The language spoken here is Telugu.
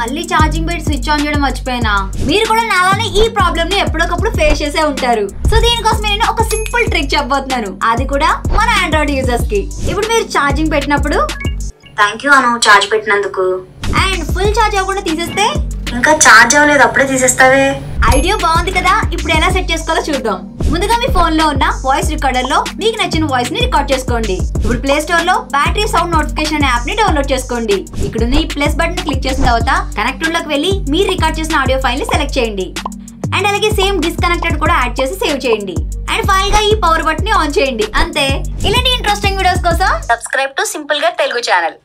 మళ్ళీ ఛార్జింగ్ పెట్టి స్విచ్ ఆన్ చేయడం మర్చిపోయినా మీరు కూడా నాలానే ఈ ప్రాబ్లమ్ ని ఎప్పటికప్పుడు ఫేస్ చేసే ఉంటారు సో దీనికోసం నేను ఒక సింపుల్ ట్రిక్ చెప్పబోతున్నాను అది కూడా మన ఆండ్రాయిడ్ యూజర్స్ కి ఇప్పుడు మీరు ఛార్జింగ్ పెట్టినప్పుడు థ్యాంక్ యూ అను ఛార్జ్ పెట్టినందుకు అండ్ ఫుల్ ఛార్జ్ అవ్వకుండా తీసేస్తే ఇంకా ఛార్జ్ అవ్వలేదు అప్పుడే తీసేస్తావే ఐడియా బాగుంది కదా ఇప్పుడు ఎలా సెట్ చేసుకోవాలో చూద్దాం ముందుగా మీ ఫోన్ లో ఉన్న వాయిస్ రికార్డర్ లో మీకు నచ్చిన వాయిస్ ని రికార్డ్ చేసుకోండి ఇప్పుడు ప్లే స్టోర్ లో బ్యాటరీ సౌండ్ నోటిఫికేషన్ అనే యాప్ ని డౌన్లోడ్ చేసుకోండి ఇక్కడ ఈ ప్లస్ బటన్ క్లిక్ చేసిన తర్వాత కనెక్ట్ లోకి వెళ్ళి మీరు రికార్డ్ చేసిన ఆడియో ఫైల్ ని సెలెక్ట్ చేయండి అండ్ అలాగే సేమ్ డిస్కనెక్టెడ్ కూడా యాడ్ చేసి సేవ్ చేయండి అండ్ ఫైనల్ గా ఈ పవర్ బటన్ ని ఆన్ చేయండి అంతే ఇలాంటి ఇంట్రెస్టింగ్ వీడియోస్ కోసం సబ్స్క్రైబ్ టు సింపుల్ గా తెలుగు ఛానల్